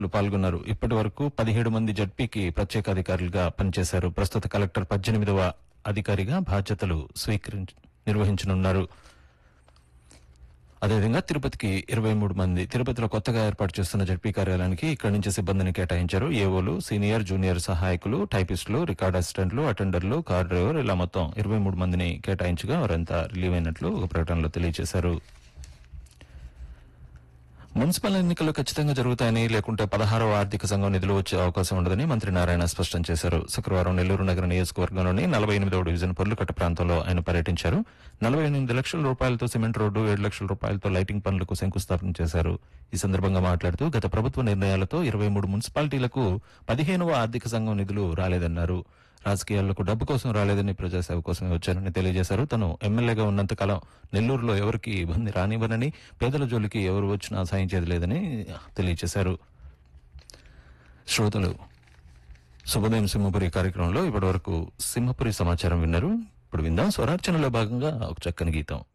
పాల్గొన్నారు ఇప్పటి వరకు పదిహేడు మంది జడ్పీకి ప్రత్యేక అధికారులుగా పనిచేశారు ప్రస్తుత కలెక్టర్ పద్దెనిమిదవ అధికారిగా బాధ్యతలు స్వీకరించి నిర్వహించనున్నారు అదేవిధంగా తిరుపతికి ఇరవై మూడు మంది తిరుపతిలో కొత్తగా ఏర్పాటు చేస్తున్న జడ్పీ కార్యాలయానికి ఇక్కడి నుంచి సిబ్బందిని కేటాయించారు ఏవోలు సీనియర్ జూనియర్ సహాయకులు టైపిస్టులు రికార్డ్ అసిస్టెంట్లు అటెండర్లు కార్ డ్రైవర్ ఇలా మొత్తం ఇరవై మూడు మందిని కేటాయించగా వారంతా రిలీవ్ అయినట్లు ఒక ప్రకటనలో తెలియజేశారు మున్సిపల్ ఎన్నికలు ఖచ్చితంగా జరుగుతాయని లేకుంటే పదహారవ ఆర్థిక సంఘం నిధులు వచ్చే అవకాశం ఉండదని మంత్రి నారాయణ స్పష్టం చేశారు శుక్రవారం నెల్లూరు నగర నియోజకవర్గంలోని నలభై ఎనిమిదవ డివిజన్ పొర్లుకట్ట ప్రాంతంలో ఆయన పర్యటించారు నలభై ఎనిమిది లక్షల రూపాయలతో సిమెంట్ రోడ్డు ఏడు లక్షల రూపాయలతో లైటింగ్ పనులకు శంకుస్థాపన చేశారు ఈ సందర్భంగా మాట్లాడుతూ గత ప్రభుత్వ నిర్ణయాలతో ఇరవై మూడు మున్సిపాలిటీలకు పదిహేనవ ఆర్థిక సంఘం నిధులు రాలేదన్నారు రాజకీయాలకు డబ్బు కోసం రాలేదని ప్రజాసేవ కోసమే వచ్చారని తెలియజేశారు తను ఎమ్మెల్యేగా ఉన్నంతకాలం నెల్లూరులో ఎవరికి ఇబ్బంది రానివ్వనని పేదల జోలికి ఎవరు వచ్చినా సాయించేది లేదని తెలియజేశారు శ్రోతలు శుభోదయం సింహపురి కార్యక్రమంలో ఇప్పటివరకు సింహపురి సమాచారం విన్నారు ఇప్పుడు విందాం స్వరార్చనలో భాగంగా ఒక చక్కని గీతం